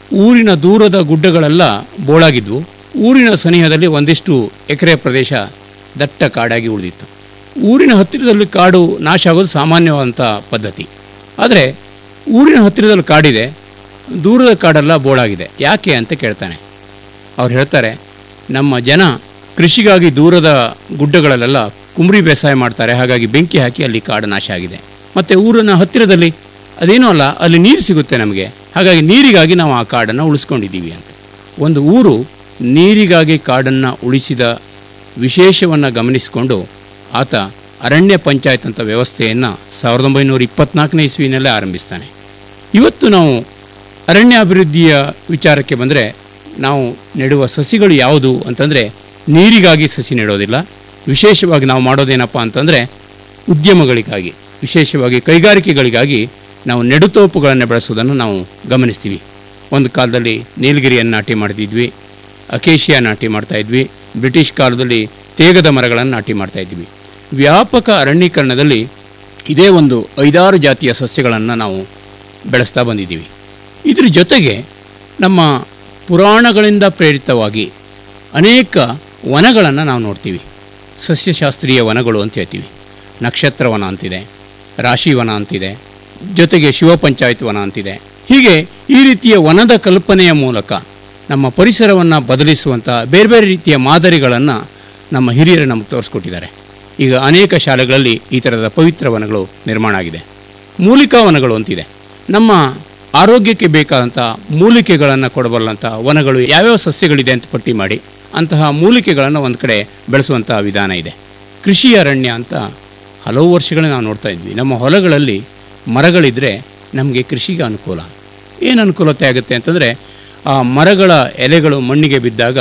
ಊರಿನ ದೂರದ ಗುಡ್ಡಗಳೆಲ್ಲ ಬೋಳಾಗಿದ್ವು ಊರಿನ ಸನಿಹದಲ್ಲಿ ಒಂದಿಷ್ಟು ಎಕರೆ ಪ್ರದೇಶ ದಟ್ಟ ಕಾಡಾಗಿ ಉಳಿದಿತ್ತು ಊರಿನ ಹತ್ತಿರದಲ್ಲಿ ಕಾಡು ನಾಶ ಆಗೋದು ಸಾಮಾನ್ಯವಾದಂಥ ಪದ್ಧತಿ ಆದರೆ ಊರಿನ ಹತ್ತಿರದಲ್ಲಿ ಕಾಡಿದೆ ದೂರದ ಕಾಡೆಲ್ಲ ಬೋಳಾಗಿದೆ ಯಾಕೆ ಅಂತ ಕೇಳ್ತಾನೆ ಅವ್ರು ಹೇಳ್ತಾರೆ ನಮ್ಮ ಜನ ಕೃಷಿಗಾಗಿ ದೂರದ ಗುಡ್ಡಗಳಲ್ಲೆಲ್ಲ ಕುಂಬರಿ ಬೇಸಾಯ ಮಾಡ್ತಾರೆ ಹಾಗಾಗಿ ಬೆಂಕಿ ಹಾಕಿ ಅಲ್ಲಿ ಕಾಡು ನಾಶ ಆಗಿದೆ ಮತ್ತು ಊರಿನ ಹತ್ತಿರದಲ್ಲಿ ಅದೇನೂ ಅಲ್ಲ ಅಲ್ಲಿ ನೀರು ಸಿಗುತ್ತೆ ನಮಗೆ ಹಾಗಾಗಿ ನೀರಿಗಾಗಿ ನಾವು ಆ ಕಾಡನ್ನು ಉಳಿಸ್ಕೊಂಡಿದ್ದೀವಿ ಅಂತ ಒಂದು ಊರು ನೀರಿಗಾಗಿ ಕಾಡನ್ನು ಉಳಿಸಿದ ವಿಶೇಷವನ್ನು ಗಮನಿಸಿಕೊಂಡು ಆತ ಅರಣ್ಯ ಪಂಚಾಯತ್ ಅಂತ ವ್ಯವಸ್ಥೆಯನ್ನು ಸಾವಿರದ ಒಂಬೈನೂರ ಇಪ್ಪತ್ನಾಲ್ಕನೇ ಇಸ್ವಿನಲ್ಲೇ ಆರಂಭಿಸ್ತಾನೆ ಇವತ್ತು ನಾವು ಅರಣ್ಯ ಅಭಿವೃದ್ಧಿಯ ವಿಚಾರಕ್ಕೆ ಬಂದರೆ ನಾವು ನೆಡುವ ಸಸಿಗಳು ಯಾವುದು ಅಂತಂದರೆ ನೀರಿಗಾಗಿ ಸಸಿ ನೆಡೋದಿಲ್ಲ ವಿಶೇಷವಾಗಿ ನಾವು ಮಾಡೋದೇನಪ್ಪ ಅಂತಂದರೆ ಉದ್ಯಮಗಳಿಗಾಗಿ ವಿಶೇಷವಾಗಿ ಕೈಗಾರಿಕೆಗಳಿಗಾಗಿ ನಾವು ನೆಡುತೋಪುಗಳನ್ನು ಬೆಳೆಸೋದನ್ನು ನಾವು ಗಮನಿಸ್ತೀವಿ ಒಂದು ಕಾಲದಲ್ಲಿ ನೀಲಗಿರಿಯನ್ನು ನಾಟಿ ಮಾಡ್ತಿದ್ವಿ ಅಕೇಶಿಯಾ ನಾಟಿ ಮಾಡ್ತಾ ಇದ್ವಿ ಬ್ರಿಟಿಷ್ ಕಾಲದಲ್ಲಿ ತೇಗದ ಮರಗಳನ್ನು ನಾಟಿ ಮಾಡ್ತಾ ಇದ್ವಿ ವ್ಯಾಪಕ ಅರಣ್ಯೀಕರಣದಲ್ಲಿ ಇದೇ ಒಂದು ಐದಾರು ಜಾತಿಯ ಸಸ್ಯಗಳನ್ನು ನಾವು ಬೆಳೆಸ್ತಾ ಬಂದಿದ್ದೀವಿ ಇದ್ರ ಜೊತೆಗೆ ನಮ್ಮ ಪುರಾಣಗಳಿಂದ ಪ್ರೇರಿತವಾಗಿ ಅನೇಕ ವನಗಳನ್ನು ನಾವು ನೋಡ್ತೀವಿ ಸಸ್ಯಶಾಸ್ತ್ರೀಯ ವನಗಳು ಅಂತ ಹೇಳ್ತೀವಿ ನಕ್ಷತ್ರ ವನ ಅಂತಿದೆ ರಾಶಿವನ ಅಂತಿದೆ ಜೊತೆಗೆ ಶಿವ ಪಂಚಾಯತ್ ವನ ಅಂತಿದೆ ಹೀಗೆ ಈ ರೀತಿಯ ವನದ ಕಲ್ಪನೆಯ ಮೂಲಕ ನಮ್ಮ ಪರಿಸರವನ್ನು ಬದಲಿಸುವಂಥ ಬೇರೆ ಬೇರೆ ರೀತಿಯ ಮಾದರಿಗಳನ್ನು ನಮ್ಮ ಹಿರಿಯರು ನಮಗೆ ತೋರಿಸ್ಕೊಟ್ಟಿದ್ದಾರೆ ಈಗ ಅನೇಕ ಶಾಲೆಗಳಲ್ಲಿ ಈ ಥರದ ಪವಿತ್ರ ವನಗಳು ನಿರ್ಮಾಣ ಆಗಿದೆ ಮೂಲಿಕಾ ವನಗಳು ಅಂತಿದೆ ನಮ್ಮ ಆರೋಗ್ಯಕ್ಕೆ ಬೇಕಾದಂಥ ಮೂಲಿಕೆಗಳನ್ನು ಕೊಡಬಲ್ಲಂಥ ವನಗಳು ಯಾವ್ಯಾವ ಸಸ್ಯಗಳಿದೆ ಅಂತ ಪಟ್ಟಿ ಮಾಡಿ ಅಂತಹ ಮೂಲಿಕೆಗಳನ್ನು ಒಂದು ಕಡೆ ಬೆಳೆಸುವಂಥ ವಿಧಾನ ಇದೆ ಕೃಷಿ ಅರಣ್ಯ ಅಂತ ಹಲವು ವರ್ಷಗಳೇ ನಾವು ನೋಡ್ತಾ ಇದ್ವಿ ನಮ್ಮ ಹೊಲಗಳಲ್ಲಿ ಮರಗಳಿದ್ದರೆ ನಮಗೆ ಕೃಷಿಗೆ ಅನುಕೂಲ ಏನು ಅನುಕೂಲತೆ ಆಗುತ್ತೆ ಅಂತಂದರೆ ಆ ಮರಗಳ ಎಲೆಗಳು ಮಣ್ಣಿಗೆ ಬಿದ್ದಾಗ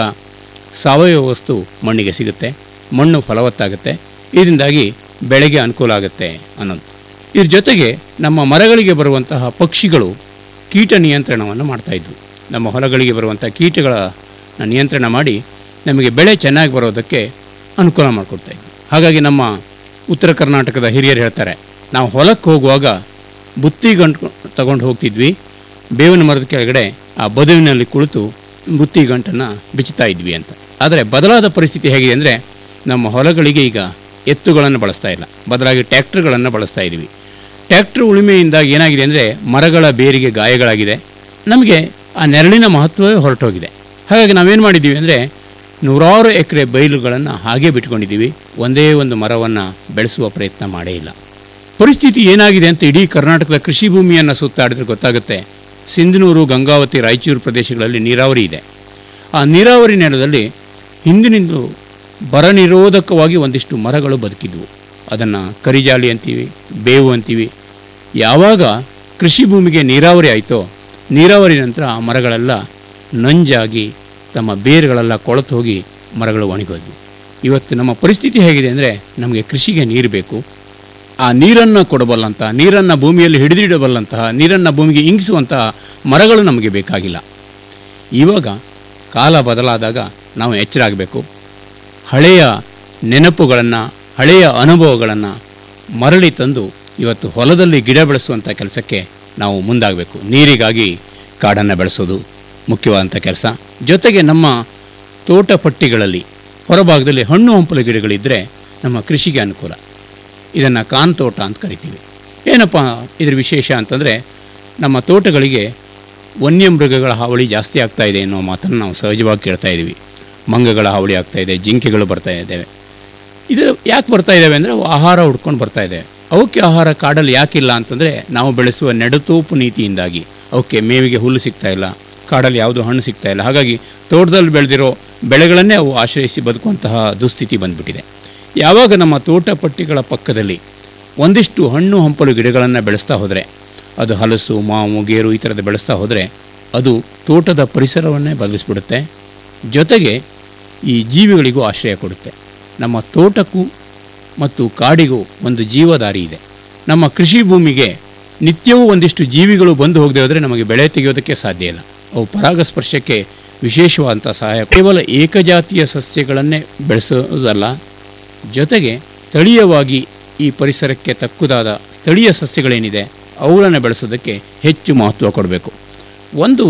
ಸಾವಯವ ವಸ್ತು ಮಣ್ಣಿಗೆ ಸಿಗುತ್ತೆ ಮಣ್ಣು ಫಲವತ್ತಾಗುತ್ತೆ ಇದರಿಂದಾಗಿ ಬೆಳೆಗೆ ಅನುಕೂಲ ಆಗುತ್ತೆ ಅನ್ನೋದು ಇದ್ರ ಜೊತೆಗೆ ನಮ್ಮ ಮರಗಳಿಗೆ ಬರುವಂತಹ ಪಕ್ಷಿಗಳು ಕೀಟ ನಿಯಂತ್ರಣವನ್ನು ಮಾಡ್ತಾ ಇದ್ವು ನಮ್ಮ ಹೊಲಗಳಿಗೆ ಬರುವಂಥ ಕೀಟಗಳ ನಿಯಂತ್ರಣ ಮಾಡಿ ನಮಗೆ ಬೆಳೆ ಚೆನ್ನಾಗಿ ಬರೋದಕ್ಕೆ ಅನುಕೂಲ ಮಾಡಿಕೊಡ್ತಾ ಇದ್ವು ಹಾಗಾಗಿ ನಮ್ಮ ಉತ್ತರ ಕರ್ನಾಟಕದ ಹಿರಿಯರು ಹೇಳ್ತಾರೆ ನಾವು ಹೊಲಕ್ಕೆ ಹೋಗುವಾಗ ಬುತ್ತಿ ಗಂಟು ತಗೊಂಡು ಹೋಗ್ತಿದ್ವಿ ಬೇವಿನ ಮರದ ಕೆಳಗಡೆ ಆ ಬದುವಿನಲ್ಲಿ ಕುಳಿತು ಬುತ್ತಿ ಗಂಟನ್ನು ಬಿಚ್ಚುತ್ತಾ ಇದ್ವಿ ಅಂತ ಆದರೆ ಬದಲಾದ ಪರಿಸ್ಥಿತಿ ಹೇಗಿದೆ ಅಂದರೆ ನಮ್ಮ ಹೊಲಗಳಿಗೆ ಈಗ ಎತ್ತುಗಳನ್ನು ಬಳಸ್ತಾ ಇಲ್ಲ ಬದಲಾಗಿ ಟ್ಯಾಕ್ಟರ್ಗಳನ್ನು ಬಳಸ್ತಾ ಇದ್ದೀವಿ ಟ್ಯಾಕ್ಟರ್ ಉಳಿಮೆಯಿಂದ ಏನಾಗಿದೆ ಅಂದರೆ ಮರಗಳ ಬೇರಿಗೆ ಗಾಯಗಳಾಗಿದೆ ನಮಗೆ ಆ ನೆರಳಿನ ಮಹತ್ವವೇ ಹೊರಟೋಗಿದೆ ಹಾಗಾಗಿ ನಾವೇನು ಮಾಡಿದ್ದೀವಿ ಅಂದರೆ ನೂರಾರು ಎಕರೆ ಬಯಲುಗಳನ್ನು ಹಾಗೆ ಬಿಟ್ಕೊಂಡಿದ್ದೀವಿ ಒಂದೇ ಒಂದು ಮರವನ್ನು ಬೆಳೆಸುವ ಪ್ರಯತ್ನ ಮಾಡೇ ಇಲ್ಲ ಪರಿಸ್ಥಿತಿ ಏನಾಗಿದೆ ಅಂತ ಇಡೀ ಕರ್ನಾಟಕದ ಕೃಷಿ ಭೂಮಿಯನ್ನು ಸುತ್ತಾಡಿದ್ರೆ ಗೊತ್ತಾಗುತ್ತೆ ಸಿಂಧನೂರು ಗಂಗಾವತಿ ರಾಯಚೂರು ಪ್ರದೇಶಗಳಲ್ಲಿ ನೀರಾವರಿ ಇದೆ ಆ ನೀರಾವರಿ ನೆಲದಲ್ಲಿ ಹಿಂದಿನಿಂದಲೂ ಬರ ನಿರೋಧಕವಾಗಿ ಒಂದಿಷ್ಟು ಮರಗಳು ಬದುಕಿದ್ವು ಅದನ್ನು ಕರಿಜಾಲಿ ಅಂತೀವಿ ಬೇವು ಅಂತೀವಿ ಯಾವಾಗ ಕೃಷಿ ಭೂಮಿಗೆ ನೀರಾವರಿ ಆಯಿತೋ ನೀರಾವರಿ ನಂತರ ಆ ಮರಗಳೆಲ್ಲ ನಂಜಾಗಿ ತಮ್ಮ ಬೇರುಗಳೆಲ್ಲ ಕೊಳೆತು ಹೋಗಿ ಮರಗಳು ಒಣಗೋದ್ವು ಇವತ್ತು ನಮ್ಮ ಪರಿಸ್ಥಿತಿ ಹೇಗಿದೆ ಅಂದರೆ ನಮಗೆ ಕೃಷಿಗೆ ನೀರು ಬೇಕು ಆ ನೀರನ್ನು ಕೊಡಬಲ್ಲಂತಹ ನೀರನ್ನು ಭೂಮಿಯಲ್ಲಿ ಹಿಡಿದಿಡಬಲ್ಲಂತಹ ನೀರನ್ನು ಭೂಮಿಗೆ ಇಂಗಿಸುವಂತಹ ಮರಗಳು ನಮಗೆ ಬೇಕಾಗಿಲ್ಲ ಇವಾಗ ಕಾಲ ಬದಲಾದಾಗ ನಾವು ಎಚ್ಚರಾಗಬೇಕು ಹಳೆಯ ನೆನಪುಗಳನ್ನು ಹಳೆಯ ಅನುಭವಗಳನ್ನು ಮರಳಿ ತಂದು ಇವತ್ತು ಹೊಲದಲ್ಲಿ ಗಿಡ ಬೆಳೆಸುವಂಥ ಕೆಲಸಕ್ಕೆ ನಾವು ಮುಂದಾಗಬೇಕು ನೀರಿಗಾಗಿ ಕಾಡನ್ನು ಬೆಳೆಸೋದು ಮುಖ್ಯವಾದಂಥ ಕೆಲಸ ಜೊತೆಗೆ ನಮ್ಮ ತೋಟ ಪಟ್ಟಿಗಳಲ್ಲಿ ಹೊರಭಾಗದಲ್ಲಿ ಹಣ್ಣು ಹಂಪಲು ಗಿಡಗಳಿದ್ದರೆ ನಮ್ಮ ಕೃಷಿಗೆ ಅನುಕೂಲ ಇದನ್ನು ಕಾನ್ ತೋಟ ಅಂತ ಕರಿತೀವಿ ಏನಪ್ಪ ಇದ್ರ ವಿಶೇಷ ಅಂತಂದರೆ ನಮ್ಮ ತೋಟಗಳಿಗೆ ವನ್ಯಮೃಗಗಳ ಹಾವಳಿ ಜಾಸ್ತಿ ಆಗ್ತಾ ಇದೆ ಅನ್ನೋ ಮಾತನ್ನು ನಾವು ಸಹಜವಾಗಿ ಕೇಳ್ತಾ ಇದ್ದೀವಿ ಮಂಗಗಳ ಹಾವಳಿ ಆಗ್ತಾ ಇದೆ ಜಿಂಕೆಗಳು ಬರ್ತಾ ಇದ್ದಾವೆ ಇದು ಯಾಕೆ ಬರ್ತಾ ಇದ್ದಾವೆ ಅಂದರೆ ಅವು ಆಹಾರ ಹುಡ್ಕೊಂಡು ಬರ್ತಾ ಇದೆ ಅವಕ್ಕೆ ಆಹಾರ ಕಾಡಲ್ಲಿ ಯಾಕಿಲ್ಲ ಅಂತಂದರೆ ನಾವು ಬೆಳೆಸುವ ನೆಡತೋಪು ನೀತಿಯಿಂದಾಗಿ ಅವಕ್ಕೆ ಮೇವಿಗೆ ಹುಲ್ಲು ಸಿಗ್ತಾ ಇಲ್ಲ ಕಾಡಲ್ಲಿ ಯಾವುದು ಹಣ್ಣು ಸಿಗ್ತಾ ಇಲ್ಲ ಹಾಗಾಗಿ ತೋಟದಲ್ಲಿ ಬೆಳೆದಿರೋ ಬೆಳೆಗಳನ್ನೇ ಅವು ಆಶ್ರಯಿಸಿ ಬದುಕುವಂತಹ ದುಸ್ಥಿತಿ ಬಂದ್ಬಿಟ್ಟಿದೆ ಯಾವಾಗ ನಮ್ಮ ತೋಟ ಪಟ್ಟಿಗಳ ಪಕ್ಕದಲ್ಲಿ ಒಂದಿಷ್ಟು ಹಣ್ಣು ಹಂಪಲು ಗಿಡಗಳನ್ನು ಬೆಳೆಸ್ತಾ ಹೋದರೆ ಅದು ಹಲಸು ಮಾವು ಗೇರು ಈ ಥರದ ಬೆಳೆಸ್ತಾ ಹೋದರೆ ಅದು ತೋಟದ ಪರಿಸರವನ್ನೇ ಬದಲಿಸ್ಬಿಡುತ್ತೆ ಜೊತೆಗೆ ಈ ಜೀವಿಗಳಿಗೂ ಆಶ್ರಯ ಕೊಡುತ್ತೆ ನಮ್ಮ ತೋಟಕ್ಕೂ ಮತ್ತು ಕಾಡಿಗೂ ಒಂದು ಜೀವದಾರಿ ಇದೆ ನಮ್ಮ ಕೃಷಿ ಭೂಮಿಗೆ ನಿತ್ಯವೂ ಒಂದಿಷ್ಟು ಜೀವಿಗಳು ಬಂದು ಹೋಗದೆ ಹೋದರೆ ನಮಗೆ ಬೆಳೆ ತೆಗೆಯೋದಕ್ಕೆ ಸಾಧ್ಯ ಇಲ್ಲ ಅವು ಪರಾಗಸ್ಪರ್ಶಕ್ಕೆ ವಿಶೇಷವಾದಂಥ ಸಹಾಯ ಕೇವಲ ಏಕಜಾತಿಯ ಸಸ್ಯಗಳನ್ನೇ ಬೆಳೆಸೋದಲ್ಲ ಜೊತೆಗೆ ಸ್ಥಳೀಯವಾಗಿ ಈ ಪರಿಸರಕ್ಕೆ ತಕ್ಕುದಾದ ಸ್ಥಳೀಯ ಸಸ್ಯಗಳೇನಿದೆ ಅವುಗಳನ್ನು ಬೆಳೆಸೋದಕ್ಕೆ ಹೆಚ್ಚು ಮಹತ್ವ ಕೊಡಬೇಕು ಒಂದು